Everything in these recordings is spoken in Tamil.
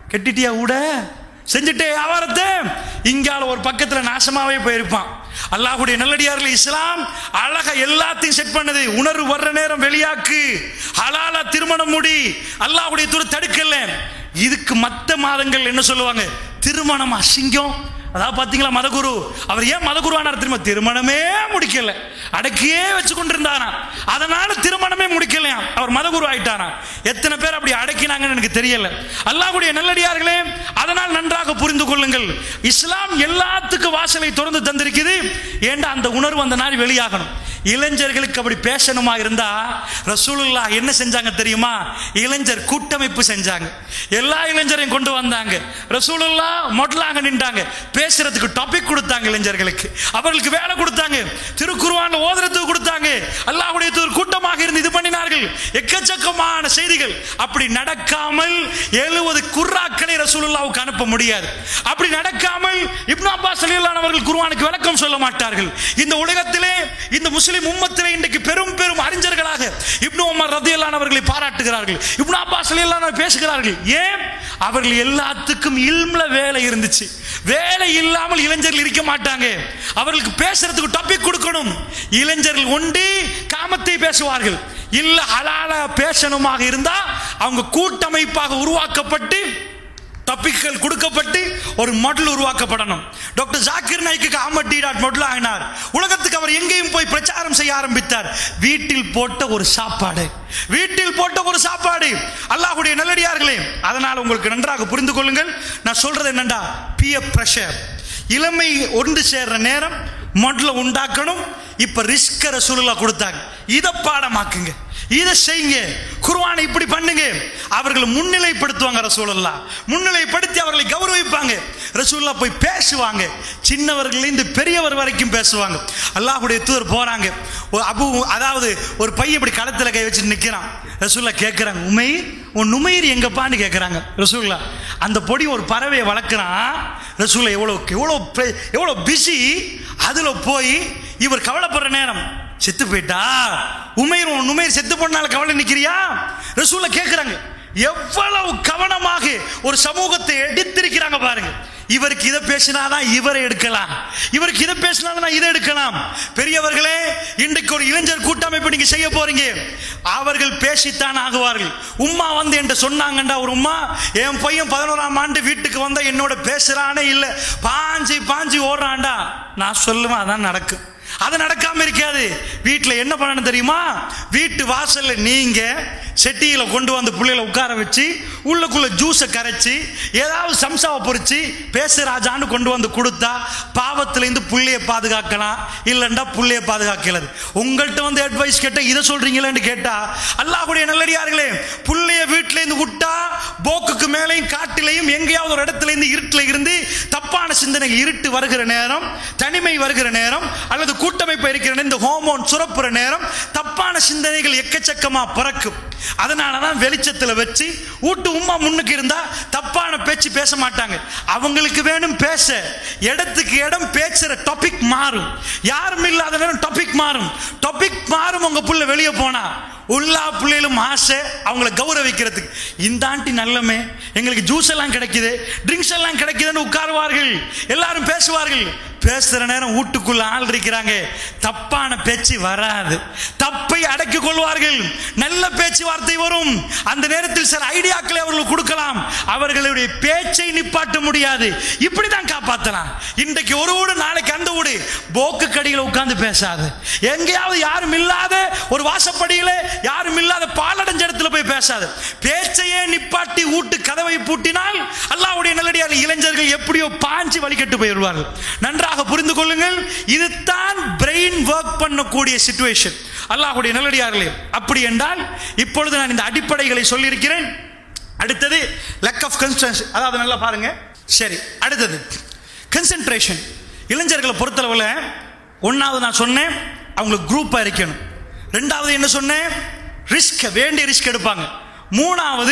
கெட்டிட்டியா கூட செஞ்சுட்டே வியாபாரத்தை இங்கால ஒரு பக்கத்துல நாசமாவே போயிருப்பான் அல்லாஹ்வுடைய நல்லடியார்கள் இஸ்லாம் அழகா எல்லாத்தையும் செட் பண்ணுது உணர்வு வர்ற நேரம் வெளியாக்கு ஹலாலா திருமணம் முடி அல்லாஹ்வுடைய துரு தடுக்கல இதுக்கு மத்த மாதங்கள் என்ன சொல்லுவாங்க திருமணம் அசிங்கம் அதாவது பாத்தீங்களா மதகுரு அவர் ஏன் மதகுரு ஆனார் திரும்ப திருமணமே முடிக்கல அடக்கியே வச்சு கொண்டிருந்தாராம் அதனால திருமணமே முடிக்கலையாம் அவர் மதகுரு ஆயிட்டாராம் எத்தனை பேர் அப்படி அடக்கினாங்கன்னு எனக்கு தெரியல அல்லாஹ்வுடைய நல்லடியார்களே அதனால் நன்றாக புரிந்து கொள்ளுங்கள் இஸ்லாம் எல்லாத்துக்கும் வாசலை திறந்து தந்திருக்குது ஏண்டா அந்த உணர்வு அந்த நாள் வெளியாகணும் இளைஞர்களுக்கு அப்படி பேசணுமா இருந்தா ரசூலுல்லா என்ன செஞ்சாங்க தெரியுமா இளைஞர் கூட்டமைப்பு செஞ்சாங்க எல்லா இளைஞரையும் கொண்டு வந்தாங்க ரசூலுல்லா மொடலாக நின்றாங்க பேசுறதுக்கு டாபிக் கொடுத்தாங்க இளைஞர்களுக்கு அவர்களுக்கு வேலை கொடுத்தாங்க திருக்குருவான்ல ஓதுறதுக்கு கொடுத்தாங்க அல்லாஹ்வுடைய தூதர் கூட்டமாக இருந்து இது பண்ணினார்கள் எக்கச்சக்கமான செய்திகள் அப்படி நடக்காமல் எழுபது குர்ராக்களை ரசூலுல்லாவுக்கு அனுப்ப முடியாது அப்படி நடக்காமல் இப்னு அப்பாஸ் ரலியல்லாஹு அவர்கள் குர்ஆனுக்கு விளக்கம் சொல்ல மாட்டார்கள் இந்த உலகத்திலே இந்த முஸ்லிம் உம்மத்திலே இன்றைக்கு பெரும் பெரும் அறிஞர்களாக இப்னு உமர் ரதியல்லான் அவர்களை பாராட்டுகிறார்கள் இப்னு அப்பாஸ் ரலியல்லாஹு பேசுகிறார்கள் ஏன் அவர்கள் எல்லாத்துக்கும் இல்ம்ல வேலை இருந்துச்சு வேலை இல்லாமல் இளைஞர்கள் இருக்க மாட்டாங்க அவர்களுக்கு பேசுறதுக்கு டாபிக் கொடுக்கணும் இளைஞர்கள் ஒண்டி காமத்தை பேசுவார்கள் இல்ல ஹலால பேசணுமாக இருந்தா அவங்க கூட்டமைப்பாக உருவாக்கப்பட்டு டாபிக்கள் கொடுக்கப்பட்டு ஒரு மாடல் உருவாக்கப்படணும் டாக்டர் ஜாக்கிர் நாய்க்கு அஹமத் டி டாட் மாடல் ஆகினார் உலகத்துக்கு அவர் எங்கேயும் போய் பிரச்சாரம் செய்ய ஆரம்பித்தார் வீட்டில் போட்ட ஒரு சாப்பாடு வீட்டில் போட்ட ஒரு சாப்பாடு அல்லாஹ்வுடைய நல்லடியார்களே அதனால் உங்களுக்கு நன்றாக புரிந்து கொள்ளுங்கள் நான் சொல்றது என்னண்டா பிய பிரஷர் இளமை ஒன்று சேர்ற நேரம் மொடல உண்டாக்கணும் இப்ப ரிஸ்க் ரசூலுல்லா கொடுத்தாங்க இதை பாடமாக்குங்க இதை செய்யுங்க குர்ஆனை இப்படி பண்ணுங்க அவர்களை முன்னிலைப்படுத்துவாங்க ரசூலுல்லா முன்னிலைப்படுத்தி அவர்களை கௌரவிப்பாங்க ரசூலுல்லா போய் பேசுவாங்க சின்னவர்கள் இருந்து பெரியவர் வரைக்கும் பேசுவாங்க அல்லாஹ்வுடைய தூதர் போறாங்க ஒரு அபு அதாவது ஒரு பையன் இப்படி களத்துல கை வச்சுட்டு நிக்கிறான் ரசூல்லா கேட்கிறாங்க உமை உன் நுமையர் எங்கப்பான்னு கேட்குறாங்க ரசூல்லா அந்த பொடி ஒரு பறவையை வளர்க்குறான் ரசூல்லா எவ்வளோ எவ்வளோ பெ- எவ்வளோ பிஸி அதில் போய் இவர் கவலைப்படுற நேரம் செத்து போயிட்டா உமையர் உன் உமையர் செத்து போனால கவலை நிற்கிறியா ரசூல்லா கேட்குறாங்க எவ்வளவு கவனமாக ஒரு சமூகத்தை எடுத்திருக்கிறாங்க பாருங்க இவருக்கு இதை பேசினாதான் இவரை எடுக்கலாம் இவருக்கு இதை பேசினாதான் இதை எடுக்கலாம் பெரியவர்களே இன்றைக்கு ஒரு இளைஞர் கூட்டமைப்பு நீங்க செய்ய போறீங்க அவர்கள் பேசித்தான் ஆகுவார்கள் உம்மா வந்து என்கிட்ட சொன்னாங்கண்டா ஒரு உம்மா என் பையன் பதினோராம் ஆண்டு வீட்டுக்கு வந்தா என்னோட பேசுறானே இல்லை பாஞ்சு பாஞ்சு ஓடுறான்டா நான் சொல்லுவேன் அதான் நடக்கும் அது நடக்காம இருக்காது வீட்டுல என்ன பண்ணணும் தெரியுமா வீட்டு வாசல்ல நீங்க செட்டியில கொண்டு வந்து பிள்ளைகளை உட்கார வச்சு உள்ளுக்குள்ள ஜூஸை கரைச்சி ஏதாவது சம்சாவை பொரிச்சு பேசு ராஜான்னு கொண்டு வந்து கொடுத்தா பாவத்திலேருந்து புள்ளைய பாதுகாக்கலாம் இல்லைண்டா புள்ளைய பாதுகாக்கிறது உங்கள்கிட்ட வந்து அட்வைஸ் கேட்ட இதை சொல்றீங்களேன்னு கேட்டா அல்லாஹ்வுடைய நல்லடியார்களே புள்ளைய வீட்டுல இருந்து விட்டா போக்குக்கு மேலேயும் காட்டிலையும் எங்கேயாவது ஒரு இடத்துல இருந்து இருட்டுல இருந்து தப்பான சிந்தனை இருட்டு வருகிற நேரம் தனிமை வருகிற நேரம் அல்லது கூட்டமைப்பு இருக்கிற நேரம், இந்த ஹோமோன் சுரப்புற நேரம் தப்பான சிந்தனைகள் எக்கச்சக்கமா பிறக்கும் அதனால தான் வெளிச்சத்துல வச்சு வீட்டு உம்மா முன்னுக்கு இருந்தா தப்பான பேச்சு பேச மாட்டாங்க அவங்களுக்கு வேணும் பேச இடத்துக்கு இடம் பேசுற டாபிக் மாறும் யாரும் இல்லாத நேரம் டாபிக் மாறும் டாபிக் மாறும் உங்க புள்ள வெளியே போனா எல்லா பிள்ளைகளும் ஆசை அவங்கள கௌரவிக்கிறதுக்கு இந்த ஆண்டி நல்லமே எங்களுக்கு ஜூஸ் எல்லாம் கிடைக்குது ட்ரிங்க்ஸ் எல்லாம் கிடைக்குதுன்னு உட்காருவார்கள் எல்லாரும் பேசுவார்கள் பேசுற நேரம் வீட்டுக்குள்ள ஆள் இருக்கிறாங்க தப்பான பேச்சு வராது தப்பை அடக்கிக் கொள்வார்கள் நல்ல பேச்சுவார்த்தை வரும் அந்த நேரத்தில் சில ஐடியாக்களை அவர்கள் கொடுக்கலாம் அவர்களுடைய பேச்சை நிப்பாட்ட முடியாது இப்படிதான் காப்பாத்தலாம் இன்றைக்கு ஒரு வீடு நாளைக்கு அந்த வீடு போக்கு கடியில் உட்கார்ந்து பேசாது எங்கேயாவது யாரும் இல்லாத ஒரு வாசப்படியில யாரும் இல்லாத பாலடைஞ்ச இடத்துல போய் பேசாது பேச்சையே நிப்பாட்டி வீட்டு கதவை பூட்டினால் அல்லாஹ்வுடைய நல்லடியார் இளைஞர்கள் எப்படியோ பாஞ்சு வழிகட்டு போயிடுவார்கள் நன்றாக புரிந்து கொள்ளுங்கள் இதுதான் பிரெயின் ஒர்க் பண்ணக்கூடிய சிச்சுவேஷன் அல்லாஹ்வுடைய நல்லடியார்களே அப்படி என்றால் இப்பொழுது நான் இந்த அடிப்படைகளை சொல்லியிருக்கிறேன் அடுத்தது லெக் ஆஃப் கன்சன்ட்ரேஷன் அதாவது நல்லா பாருங்க சரி அடுத்தது கன்சென்ட்ரேஷன் இளைஞர்களை பொறுத்தளவில் ஒன்றாவது நான் சொன்னேன் அவங்களுக்கு குரூப்பாக இருக்கணும் ரெண்டாவது என்ன சொன்னேன் ரிஸ்க் வேண்டிய ரிஸ்க் எடுப்பாங்க மூணாவது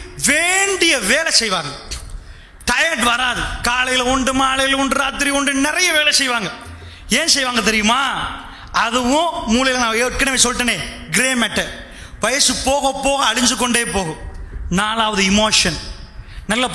வேண்டிய வேலை செய்வாங்க டயர்ட் வராது காலையில் உண்டு மாலையில் உண்டு ராத்திரி உண்டு நிறைய வேலை செய்வாங்க ஏன் செய்வாங்க தெரியுமா அதுவும் மூலையில் நான் ஏற்கனவே சொல்லிட்டேனே கிரே மேட்டர் வயசு போக போக அழிஞ்சு கொண்டே போகும் நாலாவது இமோஷன் நல்ல